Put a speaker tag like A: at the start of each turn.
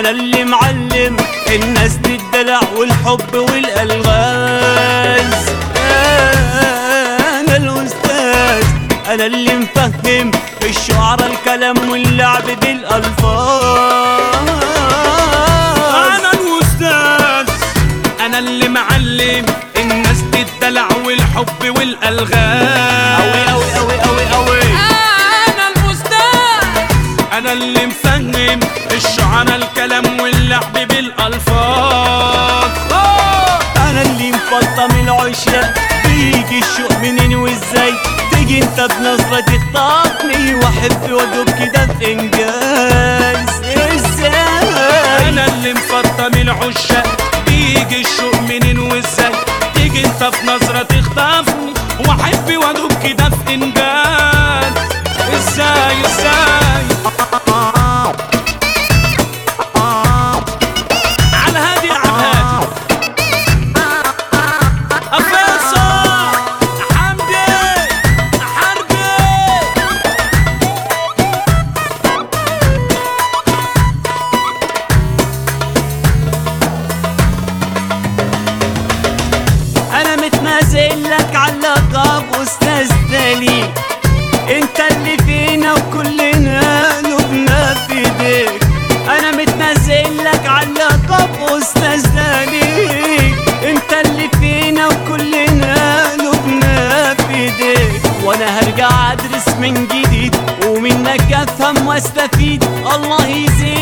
A: انا اللي معلم الناس بالدلع والحب والالغاز انا الاستاذ انا اللي مفهم الشعراء الكلام واللعب بالالفاظ
B: انا الاستاذ انا اللي معلم الناس دي الدلع والحب والالغام
A: اوي اوي اوي اوي اوي
B: انا الاستاذ انا اللي مفهم الشعراء الكلام واللعب بالالفاظ أوه!
A: انا اللي مفطم العشاق بيجي الشوق منين وازاي تيجي انت بنظرة تخطفني واحب وادوب كده في انجاز ازاي
B: انا اللي مفطم العشاق بيجي الشوق منين وازاي تيجي انت بنظرة تخطفني واحب وادوب كده في انجاز ازاي ازاي على هادي على هادي أفيصل حمدي حربي
A: انا متنازل لك على اللقب استاذ دليل انت اللي فينا وكلنا لبنا في ايديك انا متنازل لك على اللقب استاذ دليل انت اللي فينا وكلنا لبنا في ايديك وانا هرجع ادرس من جديد ومنك افهم واستفيد الله يزيد